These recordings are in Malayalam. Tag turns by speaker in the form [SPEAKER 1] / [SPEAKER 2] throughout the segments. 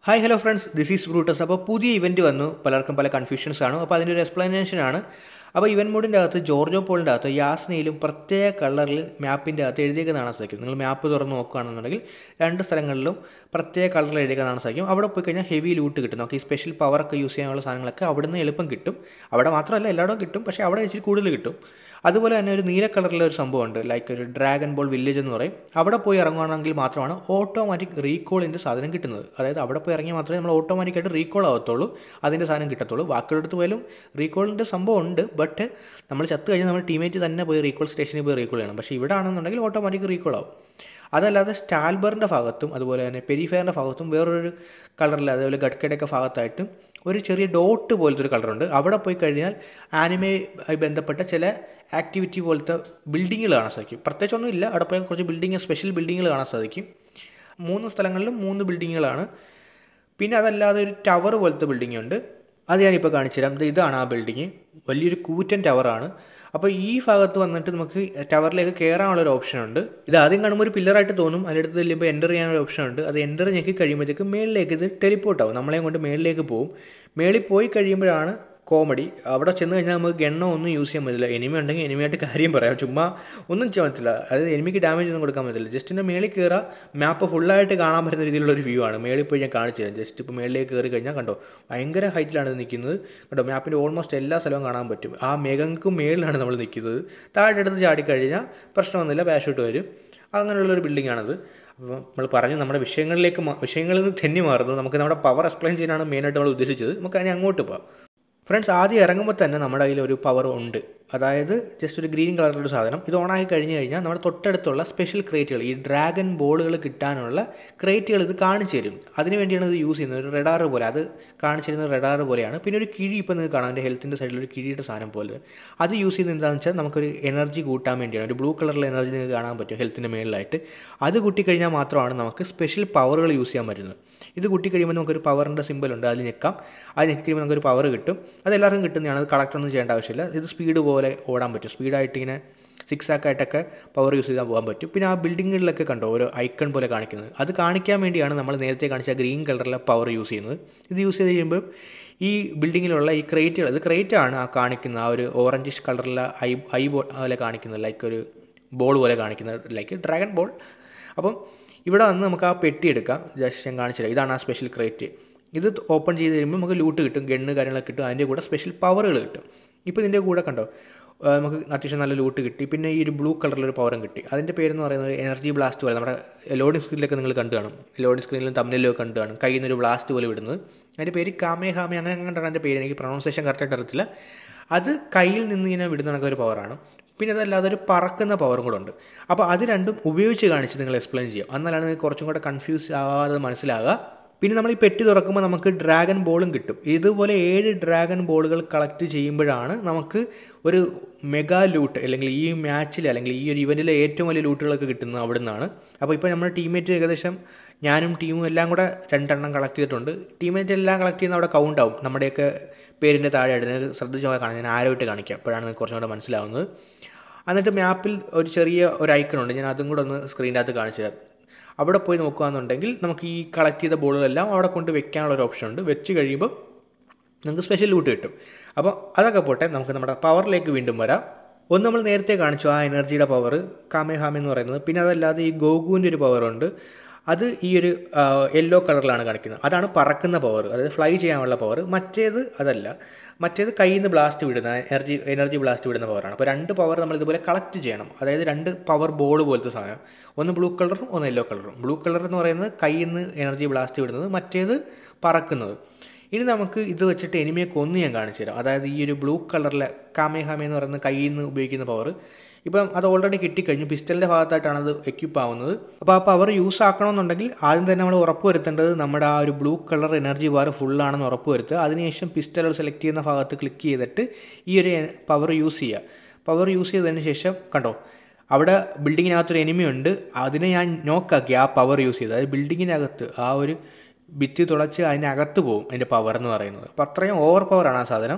[SPEAKER 1] hi hello friends this is Brutus അപ്പോൾ പുതിയ ഇവൻറ്റ് വന്നു പലർക്കും പല കൺഫ്യൂഷൻസ് ആണ് അപ്പോൾ അതിൻ്റെ ഒരു എക്സ്പ്ലനേഷൻ ആണ് അപ്പോൾ ഇവൻ മോഡിൻ്റെ അകത്ത് ജോർജോ പോളിൻ്റെ അകത്ത് യാസ്നയിലും പ്രത്യേക കളറിൽ മാപ്പിൻ്റെ അകത്ത് എഴുതിയേക്ക് കാണാൻ സാധിക്കും നിങ്ങൾ മാപ്പ് തുറന്ന് നോക്കുകയാണെന്നുണ്ടെങ്കിൽ രണ്ട് സ്ഥലങ്ങളിലും പ്രത്യേക കളറിൽ എഴുതിയേക്ക് കാണാൻ സാധിക്കും അവിടെ പോയി കഴിഞ്ഞാൽ ഹെവി ലൂട്ട് കിട്ടും നമുക്ക് ഈ സ്പെഷ്യൽ പവറൊക്കെ യൂസ് ചെയ്യാനുള്ള സാധനങ്ങളൊക്കെ അവിടെ നിന്ന് എളുപ്പം കിട്ടും അവിടെ മാത്രമല്ല എല്ലായിടവും കിട്ടും പക്ഷേ അവിടെ ഇച്ചിരി കൂടുതൽ കിട്ടും അതുപോലെ തന്നെ ഒരു നീല കളറിലെ ഒരു സംഭവമുണ്ട് ലൈക്ക് ഒരു ഡ്രാഗൺ ബോൾ വില്ലേജ് എന്ന് പറയും അവിടെ പോയി ഇറങ്ങുകയാണെങ്കിൽ മാത്രമാണ് ഓട്ടോമാറ്റിക് റീകോളിൻ്റെ സാധനം കിട്ടുന്നത് അതായത് അവിടെ പോയി ഇറങ്ങിയാൽ മാത്രമേ നമ്മൾ ഓട്ടോമാറ്റിക്കായിട്ട് റീകോൾ ആവത്തുള്ളൂ അതിൻ്റെ സാധനം കിട്ടത്തുള്ളൂ ബാക്കിയുള്ളടത്ത് പോയാലും റീകോളിൻ്റെ സംഭവം ഉണ്ട് ബട്ട് നമ്മൾ ചത്ത് കഴിഞ്ഞാൽ നമ്മൾ ടീമേറ്റ് തന്നെ പോയി റീകോൾ സ്റ്റേഷനിൽ പോയി റീകോൾ ചെയ്യണം പക്ഷേ ഇവിടെ ആണെന്നുണ്ടെങ്കിൽ ഓട്ടോമാറ്റിക് റീകോൾ ആവും അതല്ലാതെ സ്റ്റാൽബറിൻ്റെ ഭാഗത്തും അതുപോലെ തന്നെ പെരിഫെയറിൻ്റെ ഭാഗത്തും വേറൊരു കളറിൽ അതേപോലെ ഗഡ്കയുടെയൊക്കെ ഭാഗത്തായിട്ടും ഒരു ചെറിയ ഡോട്ട് പോലത്തെ ഒരു കളറുണ്ട് അവിടെ പോയി കഴിഞ്ഞാൽ ആനിമയുമായി ബന്ധപ്പെട്ട ചില ആക്ടിവിറ്റി പോലത്തെ ബിൽഡിങ്ങുകൾ കാണാൻ സാധിക്കും പ്രത്യേകിച്ചൊന്നും ഇല്ല അവിടെ പോയി കുറച്ച് ബിൽഡിങ് സ്പെഷ്യൽ ബിൽഡിങ്ങുകൾ കാണാൻ സാധിക്കും മൂന്ന് സ്ഥലങ്ങളിലും മൂന്ന് ബിൽഡിങ്ങുകളാണ് പിന്നെ അതല്ലാതെ ഒരു ടവർ പോലത്തെ ബിൽഡിംഗ് ഉണ്ട് അത് ഞാനിപ്പോൾ കാണിച്ചു തരാം ഇത് ഇതാണ് ആ ബിൽഡിങ് വലിയൊരു കൂറ്റൻ ടവറാണ് അപ്പോൾ ഈ ഭാഗത്ത് വന്നിട്ട് നമുക്ക് ടവറിലേക്ക് കയറാനുള്ള ഒരു ഓപ്ഷൻ ഉണ്ട് ഇത് ആദ്യം കാണുമ്പോൾ ഒരു പില്ലറായിട്ട് തോന്നും അതിനടുത്ത് ചെല്ലുമ്പോൾ എൻ്റർ ചെയ്യാനൊരു ഓപ്ഷൻ ഉണ്ട് അത് എൻ്റർ ഞെക്കി കഴിയുമ്പോഴത്തേക്ക് മേളിലേക്ക് ഇത് ടെലിപ്പോർട്ട് ആവും നമ്മളെയും കൊണ്ട് മേളിലേക്ക് പോകും മേളിൽ പോയി കഴിയുമ്പോഴാണ് കോമഡി അവിടെ ചെന്ന് കഴിഞ്ഞാൽ നമുക്ക് ഗണ്ണോ ഒന്നും യൂസ് ചെയ്യാൻ പറ്റില്ല എനിമി ഉണ്ടെങ്കിൽ എനിമിയായിട്ട് കാര്യം പറയാം ചുമ്മാ ഒന്നും ചെയ്യാൻ പറ്റില്ല അതായത് എനിമിക്ക് ഡാമേജ് ഒന്നും കൊടുക്കാൻ പറ്റില്ല ജസ്റ്റ് എൻ്റെ മേളിൽ കയറുക മാപ്പ് ഫുള്ളായിട്ട് കാണാൻ പറ്റുന്ന രീതിയിലുള്ള ഒരു വ്യൂ ആണ് മേളിൽ പോയി ഞാൻ കാണിച്ചു തരാം ജസ്റ്റ് ഇപ്പോൾ മേളിലേക്ക് കയറി കഴിഞ്ഞാൽ കണ്ടോ ഭയങ്കര ഹൈറ്റിലാണ് ഇത് നിൽക്കുന്നത് കണ്ടോ മാപ്പിൻ്റെ ഓൾമോസ്റ്റ് എല്ലാ സ്ഥലവും കാണാൻ പറ്റും ആ മേഘങ്ങൾക്കും മേളിലാണ് നമ്മൾ നിൽക്കുന്നത് താഴെ എടുത്ത് ചാടിക്കഴിഞ്ഞാൽ പ്രശ്നമൊന്നുമില്ല പാഷൂട്ട് വരും അങ്ങനെയുള്ളൊരു ബിൽഡിംഗ് ആണത് അപ്പോൾ നമ്മൾ പറഞ്ഞു നമ്മുടെ വിഷയങ്ങളിലേക്ക് വിഷയങ്ങളിൽ നിന്ന് തെന്നി മാറുന്നു നമുക്ക് നമ്മുടെ പവർ എക്സ്പ്ലെയിൻ ചെയ്യാനാണ് മെയിനായിട്ട് നമ്മൾ ഉദ്ദേശിച്ചത് നമുക്ക് അതിനെ അങ്ങോട്ട് പോകാം ഫ്രണ്ട്സ് ആദ്യം ഇറങ്ങുമ്പോൾ തന്നെ നമ്മുടെ കയ്യിൽ ഒരു പവർ ഉണ്ട് അതായത് ജസ്റ്റ് ഒരു ഗ്രീൻ കളറിലൊരു സാധനം ഇത് ഓണാക്കി കഴിഞ്ഞ് കഴിഞ്ഞാൽ നമ്മുടെ തൊട്ടടുത്തുള്ള സ്പെഷ്യൽ ക്രേറ്റുകൾ ഈ ഡ്രാഗൺ ബോളുകൾ കിട്ടാനുള്ള ക്രേറ്റുകൾ ഇത് കാണിച്ചു തരും അതിന് വേണ്ടിയാണ് ഇത് യൂസ് ചെയ്യുന്നത് ഒരു റെഡാർ പോലെ അത് കാണിച്ചു തരുന്ന റെഡാർ പോലെയാണ് പിന്നെ ഒരു കിഴി ഇപ്പോൾ നിങ്ങൾക്ക് കാണാം എൻ്റെ ഹെൽത്തിൻ്റെ സൈഡിൽ ഒരു കിഴിയുടെ സാധനം പോലെ അത് യൂസ് ചെയ്യുന്നത് എന്താണെന്ന് വെച്ചാൽ നമുക്കൊരു എനർജി കൂട്ടാൻ വേണ്ടിയാണ് ഒരു ബ്ലൂ കളറിലെ എനർജി നിങ്ങൾക്ക് കാണാൻ പറ്റും ഹെൽത്തിൻ്റെ മേളിലായിട്ട് അത് കൂട്ടിക്കഴിഞ്ഞാൽ മാത്രമാണ് നമുക്ക് സ്പെഷ്യൽ പവറുകൾ യൂസ് ചെയ്യാൻ പറ്റുന്നത് ഇത് കൂട്ടിക്കഴിയുമ്പോൾ നമുക്കൊരു പവറിൻ്റെ സിമ്പിൾ ഉണ്ട് അതിൽ ഞെക്കാം അത് ഞെക്കി കഴിയുമ്പോൾ നമുക്കൊരു പവർ കിട്ടും അത് എല്ലാവർക്കും കിട്ടുന്നതാണ് അത് കളക്ട് ഒന്നും ചെയ്യേണ്ട ആവശ്യമില്ല ഇത് സ്പീഡ് പോലെ ഓടാൻ പറ്റും സ്പീഡായിട്ട് ഇങ്ങനെ സിക്സ് ആക്കായിട്ടൊക്കെ പവർ യൂസ് ചെയ്താൽ പോകാൻ പറ്റും പിന്നെ ആ ബിൽഡിങ്ങുകളിലൊക്കെ കണ്ടോ ഓരോ ഐക്കൺ പോലെ കാണിക്കുന്നത് അത് കാണിക്കാൻ വേണ്ടിയാണ് നമ്മൾ നേരത്തെ കാണിച്ച ഗ്രീൻ കളറിലെ പവർ യൂസ് ചെയ്യുന്നത് ഇത് യൂസ് ചെയ്ത് കഴിയുമ്പോൾ ഈ ബിൽഡിങ്ങിലുള്ള ഈ ക്രേറ്റുകൾ ഇത് ക്രേറ്റ് ആണ് ആ കാണിക്കുന്ന ആ ഒരു ഓറഞ്ചിഷ് കളറിലെ ഐ ഐ ബോൾ പോലെ കാണിക്കുന്നത് ലൈക്ക് ഒരു ബോൾ പോലെ കാണിക്കുന്നത് ലൈക്ക് ഡ്രാഗൺ ബോൾ അപ്പം ഇവിടെ വന്ന് നമുക്ക് ആ പെട്ടി എടുക്കാം ജസ്റ്റ് ഞാൻ കാണിച്ചില്ല ഇതാണ് ആ സ്പെഷ്യൽ ക്രേറ്റ് ഇത് ഓപ്പൺ ചെയ്ത് കഴിയുമ്പോൾ നമുക്ക് ലൂട്ട് കിട്ടും ഗണ്ണ് കാര്യങ്ങളൊക്കെ കിട്ടും അതിൻ്റെ കൂടെ സ്പെഷ്യൽ പവറുകൾ കിട്ടും ഇപ്പോൾ ഇതിൻ്റെ കൂടെ കണ്ടോ നമുക്ക് അത്യാവശ്യം നല്ല ലൂട്ട് കിട്ടി പിന്നെ ഈ ഒരു ബ്ലൂ കളറിലൊരു പവറും കിട്ടി അതിൻ്റെ പേരെന്ന് പറയുന്നത് എനർജി ബ്ലാസ്റ്റ് പോലെ നമ്മുടെ ലോഡിംഗ് സ്ക്രീനിലൊക്കെ നിങ്ങൾ കണ്ടു കാണും ലോഡിംഗ് സ്ക്രീനിലും തമ്മിലൊക്കെ കണ്ടു കാണും കയ്യിൽ നിന്നൊരു ബ്ലാസ്റ്റ് പോലെ വിടുന്നത് അതിൻ്റെ പേര് കാമേ ഹാമേ അങ്ങനെ കണ്ടാണ് അതിൻ്റെ പേര് എനിക്ക് പ്രൊണൗൺസിയേഷൻ കറക്റ്റായിട്ട് അറിയത്തില്ല അത് കയ്യിൽ നിന്ന് ഇങ്ങനെ വിടുന്ന കണക്കൊരു പവറാണ് പിന്നെ അതല്ലാതെ ഒരു പറക്കുന്ന പവറും കൂടെ ഉണ്ട് അപ്പോൾ അത് രണ്ടും ഉപയോഗിച്ച് കാണിച്ച് നിങ്ങൾ എക്സ്പ്ലെയിൻ ചെയ്യാം എന്നാലാണ് നിങ്ങൾക്ക് കുറച്ചും കൂടെ കൺഫ്യൂസ് ആവാതെ മനസ്സിലാകുക പിന്നെ നമ്മൾ ഈ പെട്ടി തുറക്കുമ്പോൾ നമുക്ക് ഡ്രാഗൺ ബോളും കിട്ടും ഇതുപോലെ ഏഴ് ഡ്രാഗൺ ബോളുകൾ കളക്ട് ചെയ്യുമ്പോഴാണ് നമുക്ക് ഒരു മെഗാ ലൂട്ട് അല്ലെങ്കിൽ ഈ മാച്ചിൽ അല്ലെങ്കിൽ ഈ ഒരു ഇവൻറ്റിലെ ഏറ്റവും വലിയ ലൂട്ടുകളൊക്കെ കിട്ടുന്നത് അവിടെ നിന്നാണ് അപ്പോൾ ഇപ്പോൾ നമ്മുടെ ടീമേറ്റ് ഏകദേശം ഞാനും ടീമും എല്ലാം കൂടെ രണ്ടെണ്ണം കളക്ട് ചെയ്തിട്ടുണ്ട് ടീമേറ്റ് എല്ലാം കളക്ട് ചെയ്യുന്ന അവിടെ കൗണ്ട് ആവും നമ്മുടെയൊക്കെ പേരിൻ്റെ താഴെ ആയിട്ട് ശ്രദ്ധിച്ച് നോക്കാൻ കാണാം ഞാൻ ആരോട്ട് കാണിക്കാം അപ്പോഴാണ് നിങ്ങൾക്ക് കുറച്ചും കൂടെ മനസ്സിലാവുന്നത് എന്നിട്ട് മാപ്പിൽ ഒരു ചെറിയ ഒരു ഐക്കൺ ഉണ്ട് ഞാൻ അതും കൂടെ ഒന്ന് സ്ക്രീനിൻ്റെ അകത്ത് കാണിച്ചു തരാം അവിടെ പോയി നോക്കുകയാണെന്നുണ്ടെങ്കിൽ നമുക്ക് ഈ കളക്ട് ചെയ്ത ബോളുകളെല്ലാം അവിടെ കൊണ്ട് വെക്കാനുള്ള ഒരു ഓപ്ഷൻ ഉണ്ട് വെച്ച് കഴിയുമ്പോൾ നമുക്ക് സ്പെഷ്യൽ ലൂട്ട് കിട്ടും അപ്പോൾ അതൊക്കെ പോട്ടെ നമുക്ക് നമ്മുടെ പവറിലേക്ക് വീണ്ടും വരാം ഒന്ന് നമ്മൾ നേരത്തെ കാണിച്ചു ആ എനർജിയുടെ പവർ കാമേ ഹാമ എന്ന് പറയുന്നത് പിന്നെ അതല്ലാതെ ഈ ഗോകുവിൻ്റെ ഒരു പവറുണ്ട് അത് ഈ ഒരു യെല്ലോ കളറിലാണ് കാണിക്കുന്നത് അതാണ് പറക്കുന്ന പവർ അതായത് ഫ്ലൈ ചെയ്യാനുള്ള പവർ മറ്റേത് അതല്ല മറ്റേത് കയ്യിൽ നിന്ന് ബ്ലാസ്റ്റ് വിടുന്ന എനർജി എനർജി ബ്ലാസ്റ്റ് വിടുന്ന പവറാണ് അപ്പോൾ രണ്ട് പവർ നമ്മൾ ഇതുപോലെ കളക്ട് ചെയ്യണം അതായത് രണ്ട് പവർ ബോൾ പോലത്തെ സാധനം ഒന്ന് ബ്ലൂ കളറും ഒന്ന് യെല്ലോ കളറും ബ്ലൂ കളർ എന്ന് പറയുന്നത് കയ്യിൽ നിന്ന് എനർജി ബ്ലാസ്റ്റ് വിടുന്നത് മറ്റേത് പറക്കുന്നത് ഇനി നമുക്ക് ഇത് വെച്ചിട്ട് എനിമിയെ കൊന്ന് ഞാൻ കാണിച്ചു തരാം അതായത് ഈ ഒരു ബ്ലൂ കളറിലെ കാമേഹാമ എന്ന് പറയുന്ന കയ്യിൽ നിന്ന് ഉപയോഗിക്കുന്ന പവർ ഇപ്പം അത് ഓൾറെഡി കിട്ടിക്കഴിഞ്ഞു പിസ്റ്റലിൻ്റെ ഭാഗത്തായിട്ടാണ് അത് എക്യുപ്പ് ആവുന്നത് അപ്പോൾ ആ പവർ യൂസ് ആക്കണമെന്നുണ്ടെങ്കിൽ ആദ്യം തന്നെ നമ്മൾ ഉറപ്പ് വരുത്തേണ്ടത് നമ്മുടെ ആ ഒരു ബ്ലൂ കളർ എനർജി ബാർ ഫുള്ളാണെന്ന് ഉറപ്പ് വരുത്തുക അതിനുശേഷം പിസ്റ്റൽ സെലക്ട് ചെയ്യുന്ന ഭാഗത്ത് ക്ലിക്ക് ചെയ്തിട്ട് ഈ ഒരു പവർ യൂസ് ചെയ്യുക പവർ യൂസ് ചെയ്തതിന് ശേഷം കണ്ടോ അവിടെ ബിൽഡിങ്ങിനകത്തൊരു എനിമി ഉണ്ട് അതിനെ ഞാൻ നോക്കാക്കി ആ പവർ യൂസ് ചെയ്ത് അതായത് ബിൽഡിങ്ങിനകത്ത് ആ ഒരു ഭിത്തി തുളച്ച് അതിനകത്ത് പോകും അതിൻ്റെ പവർ എന്ന് പറയുന്നത് അപ്പോൾ അത്രയും ഓവർ പവറാണ് ആ സാധനം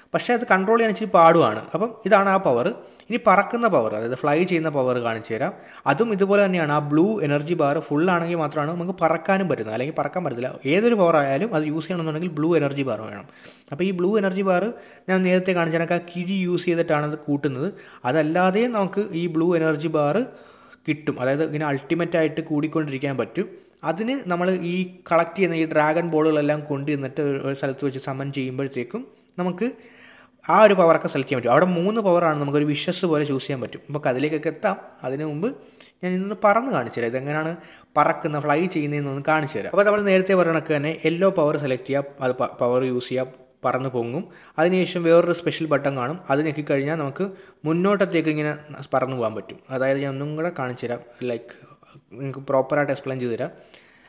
[SPEAKER 1] പക്ഷേ അത് കൺട്രോൾ ചെയ്യാൻ ഇച്ചിരി പാടുമാണ് അപ്പം ഇതാണ് ആ പവർ ഇനി പറക്കുന്ന പവർ അതായത് ഫ്ലൈ ചെയ്യുന്ന പവർ കാണിച്ചു തരാം അതും ഇതുപോലെ തന്നെയാണ് ആ ബ്ലൂ എനർജി ബാർ ഫുൾ ആണെങ്കിൽ മാത്രമാണ് നമുക്ക് പറക്കാനും പറ്റുന്നത് അല്ലെങ്കിൽ പറക്കാൻ പറ്റത്തില്ല ഏതൊരു പവർ ആയാലും അത് യൂസ് ചെയ്യണമെന്നുണ്ടെങ്കിൽ ബ്ലൂ എനർജി ബാർ വേണം അപ്പോൾ ഈ ബ്ലൂ എനർജി ബാർ ഞാൻ നേരത്തെ കാണിച്ച കണക്ക് ആ കിഴി യൂസ് ചെയ്തിട്ടാണ് അത് കൂട്ടുന്നത് അതല്ലാതെ നമുക്ക് ഈ ബ്ലൂ എനർജി ബാർ കിട്ടും അതായത് ഇങ്ങനെ അൾട്ടിമേറ്റ് ആയിട്ട് കൂടിക്കൊണ്ടിരിക്കാൻ പറ്റും അതിന് നമ്മൾ ഈ കളക്ട് ചെയ്യുന്ന ഈ ഡ്രാഗൺ ബോളുകളെല്ലാം കൊണ്ടുവന്നിട്ട് ഒരു സ്ഥലത്ത് വെച്ച് സമൻ ചെയ്യുമ്പോഴത്തേക്കും നമുക്ക് ആ ഒരു പവറൊക്കെ സെലക്ട് ചെയ്യാൻ പറ്റും അവിടെ മൂന്ന് പവറാണ് നമുക്കൊരു വിഷസ് പോലെ ചൂസ് ചെയ്യാൻ പറ്റും നമുക്ക് അതിലേക്കൊക്കെ എത്താം അതിന് മുമ്പ് ഞാൻ ഇന്ന് പറന്ന് കാണിച്ചു തരാം ഇതെങ്ങനെയാണ് പറക്കുന്ന ഫ്ലൈ ചെയ്യുന്നതെന്നൊന്ന് കാണിച്ചു തരാം അപ്പോൾ നമ്മൾ നേരത്തെ പറയണക്ക് തന്നെ യെല്ലോ പവർ സെലക്ട് ചെയ്യാം അത് പവർ യൂസ് ചെയ്യാം പറന്ന് പൊങ്ങും അതിനുശേഷം വേറൊരു സ്പെഷ്യൽ ബട്ടൺ കാണും അത് ഞെക്കിക്കഴിഞ്ഞാൽ നമുക്ക് മുന്നോട്ടത്തേക്ക് ഇങ്ങനെ പറന്ന് പോകാൻ പറ്റും അതായത് ഞാൻ ഒന്നും കൂടെ കാണിച്ചു തരാം ലൈക്ക് നിങ്ങൾക്ക് പ്രോപ്പറായിട്ട് എക്സ്പ്ലെയിൻ ചെയ്ത് തരാം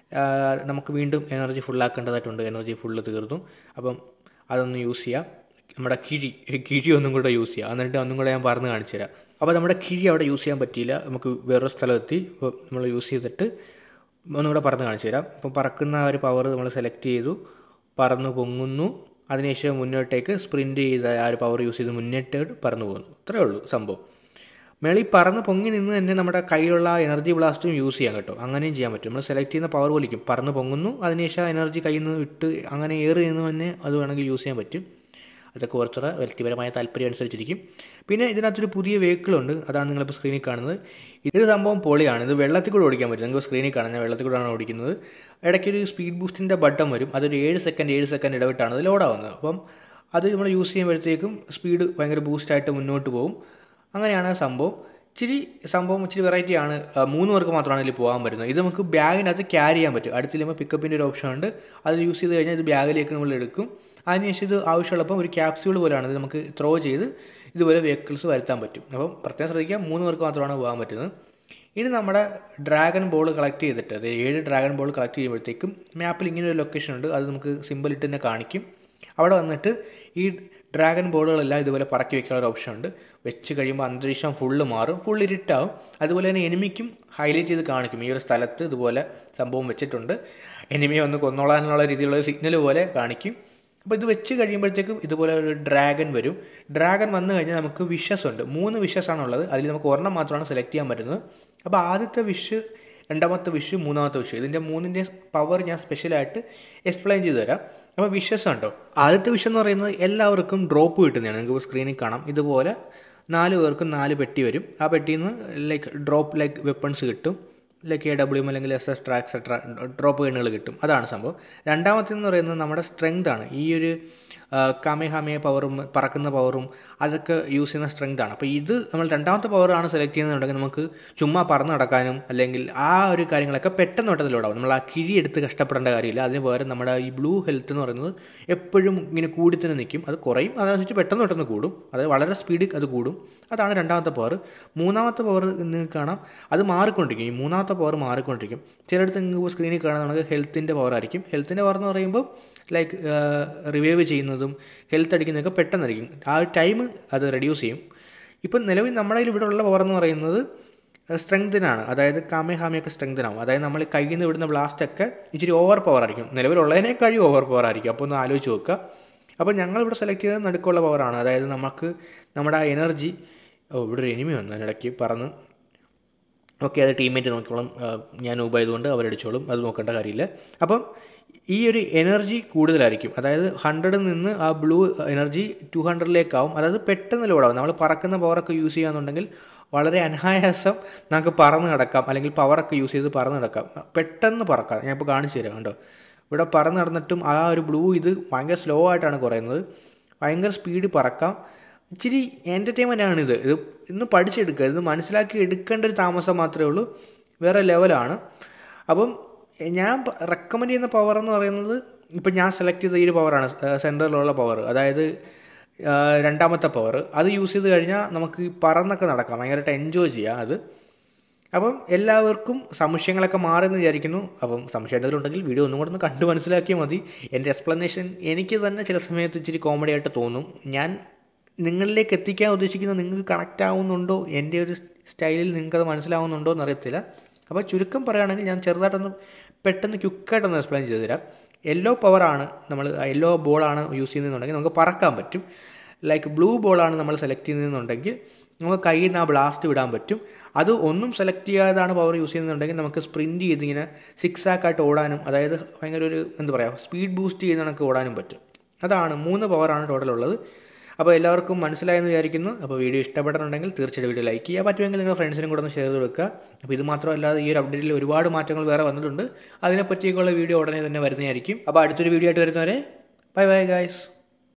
[SPEAKER 1] നമുക്ക് വീണ്ടും എനർജി ഫുള്ളാക്കേണ്ടതായിട്ടുണ്ട് എനർജി ഫുള്ള് തീർന്നു അപ്പം അതൊന്ന് യൂസ് ചെയ്യാം നമ്മുടെ കിഴി കിഴി ഒന്നും കൂടെ യൂസ് ചെയ്യാം എന്നിട്ട് ഒന്നും കൂടെ ഞാൻ പറഞ്ഞ് കാണിച്ചു തരാം അപ്പോൾ നമ്മുടെ കിഴി അവിടെ യൂസ് ചെയ്യാൻ പറ്റിയില്ല നമുക്ക് വേറൊരു സ്ഥലമെത്തി ഇപ്പോൾ നമ്മൾ യൂസ് ചെയ്തിട്ട് ഒന്നും കൂടെ പറഞ്ഞ് കാണിച്ചു തരാം അപ്പോൾ പറക്കുന്ന ആ ഒരു പവർ നമ്മൾ സെലക്ട് ചെയ്തു പറന്ന് പൊങ്ങുന്നു അതിനുശേഷം മുന്നോട്ടേക്ക് സ്പ്രിൻറ്റ് ചെയ്ത ആ ഒരു പവർ യൂസ് ചെയ്ത് മുന്നോട്ട് പറന്നു പോകുന്നു ഇത്രയേ ഉള്ളൂ സംഭവം മേളിൽ പറന്ന് പൊങ്ങി നിന്ന് തന്നെ നമ്മുടെ കയ്യിലുള്ള എനർജി ബ്ലാസ്റ്റും യൂസ് ചെയ്യാം കേട്ടോ അങ്ങനെയും ചെയ്യാൻ പറ്റും നമ്മൾ സെലക്ട് ചെയ്യുന്ന പവർ പോലിക്കും പറന്ന് പൊങ്ങുന്നു അതിനുശേഷം എനർജി കയ്യിൽ നിന്ന് ഇട്ട് അങ്ങനെ ഏറി നിന്ന് തന്നെ അത് വേണമെങ്കിൽ യൂസ് ചെയ്യാൻ പറ്റും അതൊക്കെ കുറച്ചുകൂടെ വ്യക്തിപരമായ താല്പര്യം അനുസരിച്ചിരിക്കും പിന്നെ ഇതിനകത്തൊരു പുതിയ വെഹിക്കിളുണ്ട് അതാണ് നിങ്ങളിപ്പോൾ സ്ക്രീനിൽ കാണുന്നത് ഇത് സംഭവം പൊളിയാണ് ഇത് വെള്ളത്തിൽ കൂടെ ഓടിക്കാൻ പറ്റും നിങ്ങൾക്ക് സ്ക്രീനിൽ കാണാൻ ഞാൻ വെള്ളത്തിൽ കൂടെയാണ് ഓടിക്കുന്നത് ഇടയ്ക്കൊരു സ്പീഡ് ബൂസ്റ്റിൻ്റെ ബട്ടൺ വരും അതൊരു ഏഴ് സെക്കൻഡ് ഏഴ് സെക്കൻഡ് ഇടവിട്ടാണ് അത് ലോഡാവുന്നത് അപ്പം അത് നമ്മൾ യൂസ് ചെയ്യുമ്പോഴത്തേക്കും സ്പീഡ് ഭയങ്കര ബൂസ്റ്റായിട്ട് മുന്നോട്ട് പോകും അങ്ങനെയാണ് സംഭവം ഇച്ചിരി സംഭവം ഇച്ചിരി വെറൈറ്റി ആണ് മൂന്ന് പേർക്ക് മാത്രമാണ് ഇതിൽ പോകാൻ പറ്റുന്നത് ഇത് നമുക്ക് ബാഗിനകത്ത് ക്യാരി ചെയ്യാൻ പറ്റും അടുത്തില്ലുമ്പോൾ പിക്കപ്പിൻ്റെ ഒരു ഓപ്ഷൻ ഉണ്ട് അത് യൂസ് ചെയ്ത് കഴിഞ്ഞാൽ ഇത് ബാഗിലേക്ക് നമ്മൾ എടുക്കും അതിനുശേഷം ഇത് ആവശ്യമുള്ളപ്പോൾ ഒരു ക്യാപ്സ്യൂൾ പോലെയാണ് ഇത് നമുക്ക് ത്രോ ചെയ്ത് ഇതുപോലെ വെഹിക്കിൾസ് വരുത്താൻ പറ്റും അപ്പം പ്രത്യേകം ശ്രദ്ധിക്കുക മൂന്ന് പേർക്ക് മാത്രമാണ് പോകാൻ പറ്റുന്നത് ഇനി നമ്മുടെ ഡ്രാഗൺ ബോൾ കളക്ട് ചെയ്തിട്ട് അത് ഏഴ് ഡ്രാഗൺ ബോൾ കളക്ട് ചെയ്യുമ്പോഴത്തേക്കും മാപ്പിൽ ഇങ്ങനെ ഒരു ലൊക്കേഷൻ ഉണ്ട് അത് നമുക്ക് സിമ്പിൾ ഇട്ട് തന്നെ കാണിക്കും അവിടെ വന്നിട്ട് ഈ ഡ്രാഗൺ ബോളുകളെല്ലാം ഇതുപോലെ പറക്കി വെക്കാനുള്ള ഒരു ഓപ്ഷൻ ഉണ്ട് വെച്ച് കഴിയുമ്പോൾ അന്തരീക്ഷം ഫുള്ള് മാറും ഫുൾ ഇരുട്ടാവും അതുപോലെ തന്നെ എനിമിക്കും ഹൈലൈറ്റ് ചെയ്ത് കാണിക്കും ഈ ഒരു സ്ഥലത്ത് ഇതുപോലെ സംഭവം വെച്ചിട്ടുണ്ട് എനിമിയെ ഒന്ന് കൊന്നോളാനുള്ള രീതിയിലുള്ള സിഗ്നൽ പോലെ കാണിക്കും അപ്പോൾ ഇത് വെച്ച് കഴിയുമ്പോഴത്തേക്കും ഇതുപോലെ ഒരു ഡ്രാഗൺ വരും ഡ്രാഗൺ വന്നു കഴിഞ്ഞാൽ നമുക്ക് വിഷസ് ഉണ്ട് മൂന്ന് വിഷസ് ആണുള്ളത് അതിൽ നമുക്ക് ഒരെണ്ണം മാത്രമാണ് സെലക്ട് ചെയ്യാൻ പറ്റുന്നത് അപ്പോൾ ആദ്യത്തെ വിഷ് രണ്ടാമത്തെ വിഷ് മൂന്നാമത്തെ വിഷ് ഇതിൻ്റെ മൂന്നിൻ്റെ പവർ ഞാൻ സ്പെഷ്യലായിട്ട് എക്സ്പ്ലെയിൻ ചെയ്തു തരാം അപ്പോൾ വിഷസ് ഉണ്ടോ ആദ്യത്തെ വിഷ് എന്ന് പറയുന്നത് എല്ലാവർക്കും ഡ്രോപ്പ് കിട്ടുന്നതാണ് നിങ്ങൾക്ക് സ്ക്രീനിൽ കാണാം ഇതുപോലെ നാല് പേർക്കും നാല് പെട്ടി വരും ആ പെട്ടിയിൽ നിന്ന് ലൈക്ക് ഡ്രോപ്പ് ലൈക്ക് വെപ്പൺസ് കിട്ടും ലൈക്ക് എ ഡബ്ല്യു എം അല്ലെങ്കിൽ എസ് എസ് ട്രാ എക്സെട്ര ഡ്രോപ്പ് ഗണ്ണുകൾ കിട്ടും അതാണ് സംഭവം രണ്ടാമത്തേന്ന് പറയുന്നത് നമ്മുടെ സ്ട്രെങ്ത് ആണ് ഈ ഒരു കാമേ ഹാമേ പവറും പറക്കുന്ന പവറും അതൊക്കെ യൂസ് ചെയ്യുന്ന സ്ട്രെങ്ത് ആണ് അപ്പോൾ ഇത് നമ്മൾ രണ്ടാമത്തെ പവറാണ് സെലക്ട് ചെയ്യുന്നുണ്ടെങ്കിൽ നമുക്ക് ചുമ്മാ പറന്ന് നടക്കാനും അല്ലെങ്കിൽ ആ ഒരു കാര്യങ്ങളൊക്കെ പെട്ടെന്ന് പെട്ടെന്ന് ലോഡാവും നമ്മൾ ആ കിഴി എടുത്ത് കഷ്ടപ്പെടേണ്ട കാര്യമില്ല അതിന് പകരം നമ്മുടെ ഈ ബ്ലൂ ഹെൽത്ത് എന്ന് പറയുന്നത് എപ്പോഴും ഇങ്ങനെ കൂടി തന്നെ നിൽക്കും അത് കുറയും അതനുസരിച്ച് പെട്ടെന്ന് പെട്ടെന്ന് കൂടും അത് വളരെ സ്പീഡിൽ അത് കൂടും അതാണ് രണ്ടാമത്തെ പവർ മൂന്നാമത്തെ പവർ നിങ്ങൾക്ക് കാണാം അത് മാറിക്കൊണ്ടിരിക്കും ഈ മൂന്നാമത്തെ പവർ മാറിക്കൊണ്ടിരിക്കും ചിലയിടത്ത് നിങ്ങൾക്ക് സ്ക്രീനിൽ കാണുന്നത് ഹെൽത്തിൻ്റെ പവർ ആയിരിക്കും ഹെൽത്തിൻ്റെ പവർ എന്ന് പറയുമ്പോൾ ലൈക്ക് റിവൈവ് ചെയ്യുന്നതും ഹെൽത്ത് അടിക്കുന്നതൊക്കെ പെട്ടെന്നായിരിക്കും ആ ഒരു ടൈം അത് റെഡ്യൂസ് ചെയ്യും ഇപ്പം നിലവിൽ നമ്മുടെ ഇവിടെ ഉള്ള പവർ എന്ന് പറയുന്നത് സ്ട്രെങ്തിനാണ് അതായത് കാമേ ഹാമയൊക്കെ സ്ട്രെങ്തിനാവും അതായത് നമ്മൾ കയ്യിൽ നിന്ന് വിടുന്ന ബ്ലാസ്റ്റൊക്കെ ഇച്ചിരി ഓവർ പവർ ആയിരിക്കും നിലവിലുള്ളതിനേക്കാളും ഓവർ പവർ ആയിരിക്കും അപ്പോൾ ഒന്ന് ആലോചിച്ച് നോക്കുക അപ്പോൾ ഞങ്ങൾ ഇവിടെ സെലക്ട് ചെയ്തത് നടുക്കുള്ള പവറാണ് അതായത് നമുക്ക് നമ്മുടെ ആ എനർജി ഓ ഇവിടെ ഒരു എനിമി വന്നു അതിനിടയ്ക്ക് പറന്ന് ഓക്കെ അത് ടീമേറ്റ് നോക്കിക്കോളും ഞാൻ ഊബായതുകൊണ്ട് അവരടിച്ചോളും അത് നോക്കേണ്ട കാര്യമില്ല അപ്പം ഈ ഒരു എനർജി കൂടുതലായിരിക്കും അതായത് ഹൺഡ്രഡിൽ നിന്ന് ആ ബ്ലൂ എനർജി ടു ഹൺഡ്രഡിലേക്കാവും അതായത് പെട്ടെന്ന് ലോഡാവും നമ്മൾ പറക്കുന്ന പവറൊക്കെ യൂസ് ചെയ്യാന്നുണ്ടെങ്കിൽ വളരെ അനായാസം നമുക്ക് പറന്ന് കിടക്കാം അല്ലെങ്കിൽ പവറൊക്കെ യൂസ് ചെയ്ത് പറന്ന് കിടക്കാം പെട്ടെന്ന് പറക്കാം ഞാൻ ഇപ്പോൾ കാണിച്ചു തരാം കണ്ടോ ഇവിടെ പറന്ന് നടന്നിട്ടും ആ ഒരു ബ്ലൂ ഇത് ഭയങ്കര സ്ലോ ആയിട്ടാണ് കുറയുന്നത് ഭയങ്കര സ്പീഡ് പറക്കാം ഇച്ചിരി എൻ്റർടൈൻമെൻ്റ് ആണ് ഇത് ഇത് ഇന്ന് പഠിച്ചെടുക്കുക ഇത് മനസ്സിലാക്കി എടുക്കേണ്ട ഒരു താമസം മാത്രമേ ഉള്ളൂ വേറെ ലെവലാണ് അപ്പം ഞാൻ റെക്കമെൻഡ് ചെയ്യുന്ന പവർ എന്ന് പറയുന്നത് ഇപ്പം ഞാൻ സെലക്ട് ചെയ്ത ഈ ഒരു പവറാണ് സെൻറ്ററിലുള്ള പവർ അതായത് രണ്ടാമത്തെ പവർ അത് യൂസ് ചെയ്ത് കഴിഞ്ഞാൽ നമുക്ക് പറന്നൊക്കെ നടക്കാം ഭയങ്കരമായിട്ട് എൻജോയ് ചെയ്യാം അത് അപ്പം എല്ലാവർക്കും സംശയങ്ങളൊക്കെ മാറുമെന്ന് വിചാരിക്കുന്നു അപ്പം സംശയം എന്തെങ്കിലും ഉണ്ടെങ്കിൽ വീഡിയോ ഒന്നും കൂടെ ഒന്ന് കണ്ട് മനസ്സിലാക്കിയാൽ മതി എൻ്റെ എക്സ്പ്ലനേഷൻ എനിക്ക് തന്നെ ചില സമയത്ത് ഇച്ചിരി കോമഡി ആയിട്ട് തോന്നും ഞാൻ നിങ്ങളിലേക്ക് എത്തിക്കാൻ ഉദ്ദേശിക്കുന്നത് നിങ്ങൾക്ക് കണക്റ്റ് ആവുന്നുണ്ടോ എൻ്റെ ഒരു സ്റ്റൈലിൽ നിങ്ങൾക്കത് മനസ്സിലാവുന്നുണ്ടോ എന്നറിയത്തില്ല അപ്പോൾ ചുരുക്കം പറയുകയാണെങ്കിൽ ഞാൻ ചെറുതായിട്ടൊന്ന് പെട്ടെന്ന് ക്യുക്കായിട്ടൊന്ന് എക്സ്പ്ലെയിൻ ചെയ്തു തരാം യെല്ലോ പവറാണ് നമ്മൾ യെല്ലോ ബോളാണ് യൂസ് ചെയ്യുന്നതെന്നുണ്ടെങ്കിൽ നമുക്ക് പറക്കാൻ പറ്റും ലൈക്ക് ബ്ലൂ ബോളാണ് നമ്മൾ സെലക്ട് ചെയ്യുന്നതെന്നുണ്ടെങ്കിൽ നമുക്ക് കയ്യിൽ നിന്ന് ആ ബ്ലാസ്റ്റ് വിടാൻ പറ്റും അത് ഒന്നും സെലക്ട് ചെയ്യാതാണ് പവർ യൂസ് ചെയ്യുന്നുണ്ടെങ്കിൽ നമുക്ക് സ്പ്രിൻറ്റ് ചെയ്ത് ഇങ്ങനെ സിക്സ് ആക്കായിട്ട് ഓടാനും അതായത് ഭയങ്കര ഒരു എന്താ പറയുക സ്പീഡ് ബൂസ്റ്റ് ചെയ്യുന്ന കണക്ക് ഓടാനും പറ്റും അതാണ് മൂന്ന് പവറാണ് ടോട്ടൽ ഉള്ളത് അപ്പോൾ എല്ലാവർക്കും മനസ്സിലായെന്ന് വിചാരിക്കുന്നു അപ്പോൾ വീഡിയോ ഇഷ്ടപ്പെട്ടിട്ടുണ്ടെങ്കിൽ തീർച്ചയായിട്ടും വീഡിയോ ലൈക്ക് ചെയ്യുക പറ്റുമെങ്കിൽ നിങ്ങൾ ഫ്രണ്ട്സിനും കൂടെ ഒന്ന് ഷെയർ ചെയ്ത് കൊടുക്കുക അപ്പോൾ ഇത് മാത്രമല്ലാതെ ഈ ഒരു അപ്ഡേറ്റിൽ ഒരുപാട് മാറ്റങ്ങൾ വേറെ വന്നിട്ടുണ്ട് അതിനെപ്പറ്റിയൊക്കെയുള്ള വീഡിയോ ഉടനെ തന്നെ വരുന്നതായിരിക്കും അപ്പോൾ അടുത്തൊരു വീഡിയോ ആയിട്ട് വരുന്നവരെ ബൈ ബൈ ഗായ്സ്